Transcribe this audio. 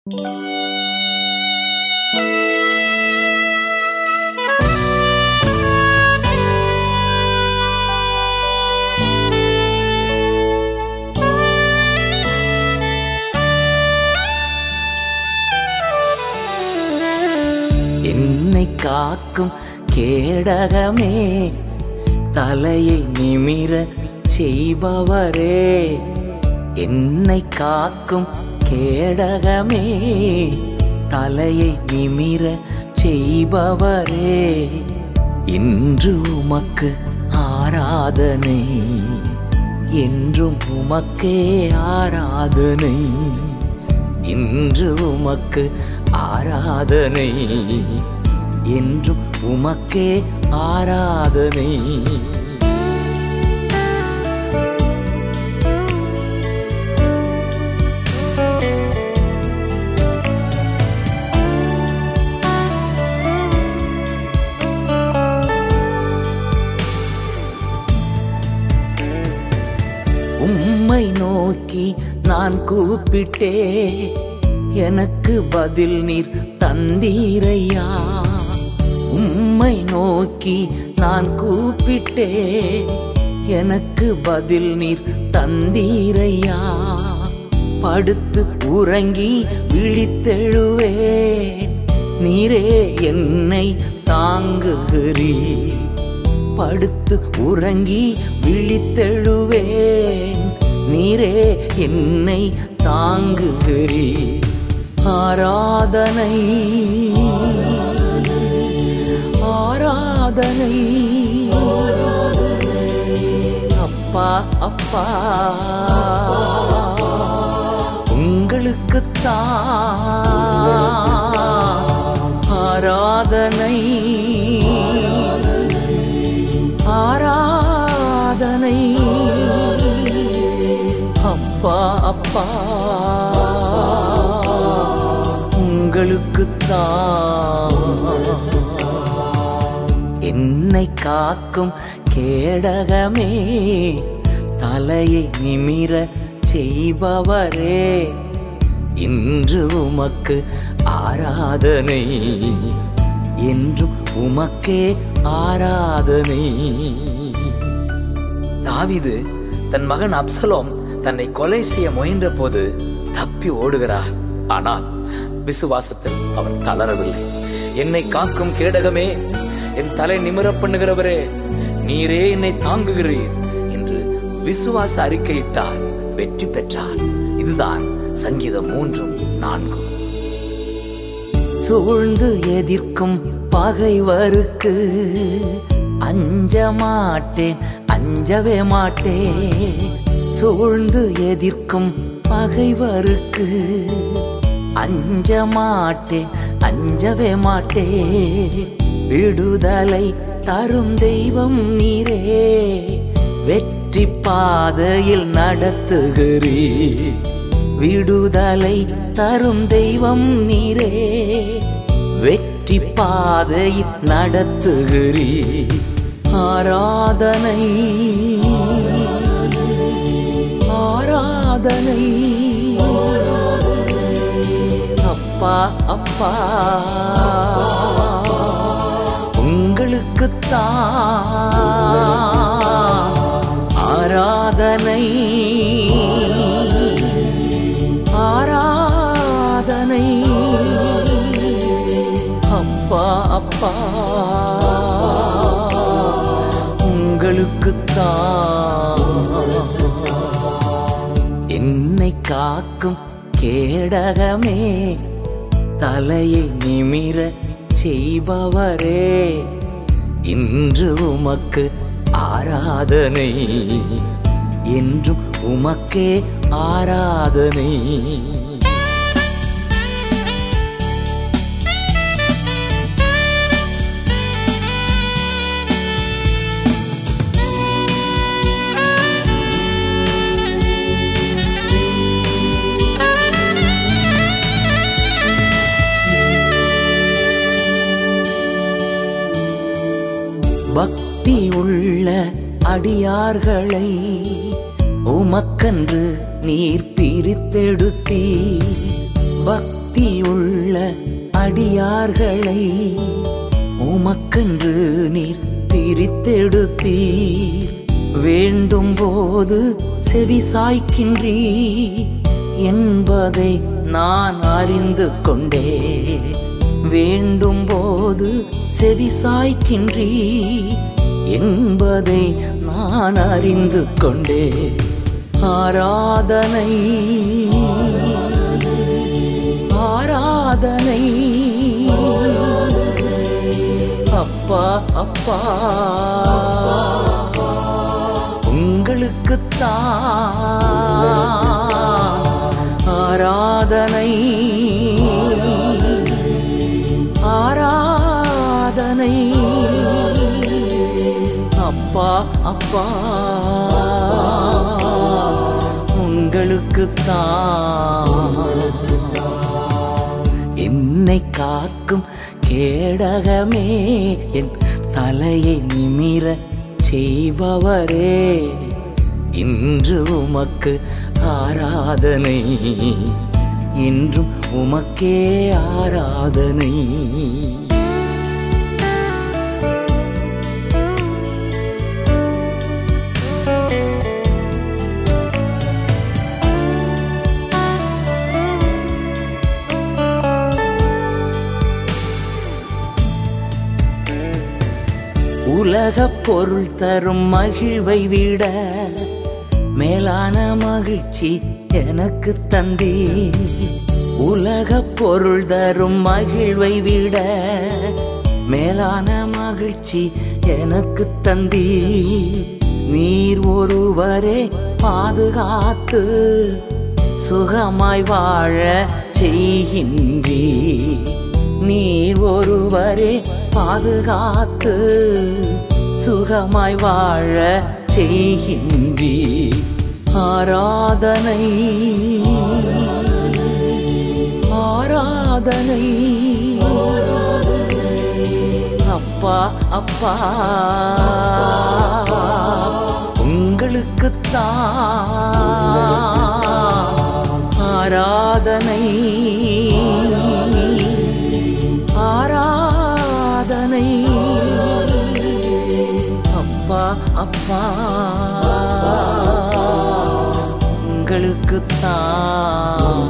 என்னை காக்கும் கேடகமே தலையை நிமிர செய்பவரே என்னை காக்கும் கேடகமே தலையை நிமிர செய்பவரே இன்று உமக்கு ஆராதனை என்றும் உமக்கே ஆராதனை இன்று உமக்கு ஆராதனை என்றும் உமக்கே ஆராதனை உம்மை நோக்கி நான் கூப்பிட்டே எனக்கு பதில் நீர் தந்தீரையா உம்மை நோக்கி நான் கூப்பிட்டே எனக்கு பதில் நீர் தந்தீரையா படுத்து உறங்கி விழித்தெழுவேன் நீரே என்னை தாங்குகிறீர் படுத்து உறங்கி விழித்தெழுவேன் நீரே என்னை தாங்குகிறீ ஆராதனை ஆராதனை அப்பா அப்பா உங்களுக்குத்தான் ஆராதனை ஆராதனை அப்பா அப்பா உங்களுக்குத்தான் என்னை காக்கும் கேடகமே தலையை நிமிர செய்பவரே இன்று உமக்கு ஆராதனை என்றும் உமக்கே ஆராதனை தாவீது தன் மகன் அப்சலோம் தன்னை கொலை செய்ய முயன்ற போது தப்பி ஓடுகிறார் ஆனால் விசுவாசத்தில் அவன் தளரவில்லை என்னை காக்கும் கேடகமே என் தலை நிமிர பண்ணுகிறவரே நீரே என்னை தாங்குகிறீர் என்று விசுவாச அறிக்கையிட்டார் வெற்றி பெற்றார் இதுதான் சங்கீதம் மூன்றும் நான்கும் சூழ்ந்து எதிர்க்கும் பகைவருக்கு அஞ்ச மாட்டேன் அஞ்சவே மாட்டேன் சூழ்ந்து எதிர்க்கும் பகைவருக்கு அஞ்ச மாட்டேன் அஞ்சவே மாட்டேன் விடுதலை தரும் தெய்வம் நீரே வெற்றி பாதையில் நடத்துகிறீ விடுதலை தரும் தெய்வம் நீரே வெற்றி பாதையில் நடத்துகிறீ ஆராதனை ஆராதனை அப்பா அப்பா உங்களுக்குத்தான் ஆராதனை ஆராதனை அப்பா அப்பா உங்களுக்குத்தான் என்னை காக்கும் கேடகமே தலையை நிமிர செய்பவரே இன்று உமக்கு ஆராதனை என்றும் உமக்கே ஆராதனை பக்தி உள்ள அடியார்களை உமக்கன்று நீர் பிரித்தெடுத்தீ பக்தி பக்தியுள்ள அடியார்களை உமக்கென்று நீர் பிரித்தெடுத்தீர் வேண்டும் போது செவி சாய்க்கின்றீ என்பதை நான் அறிந்து கொண்டே வேண்டும் போது செவி சாய்க்கின்றீ என்பதை நான் அறிந்து கொண்டே ஆராதனை ஆராதனை அப்பா அப்பா உங்களுக்குத்தான் ஆராதனை ஆராதனை அப்பா அப்பா உங்களுக்குத்தான் என்னை காக்கும் கேடகமே என் தலையை நிமிர செய்பவரே இன்று உமக்கு ஆராதனை இன்றும் உமக்கே ஆராதனை உலகப் பொருள் தரும் மகிழ்வை விட மேலான மகிழ்ச்சி எனக்கு தந்தே உலகப் பொருள் தரும் மகிழ்வை விட மேலான மகிழ்ச்சி எனக்கு தந்தீ நீர் ஒருவரே பாதுகாத்து சுகமாய் வாழ செய்கின்றீ நீர் ஒருவரே பாதுகாத்து சுகமாய் வாழ செய்கின்றீ ஆராதனை ஆராதனை அப்பா அப்பா உங்களுக்குத்தான் ஆராதனை ஆராதனை அப்பா அப்பா உங்களுக்குத்தான்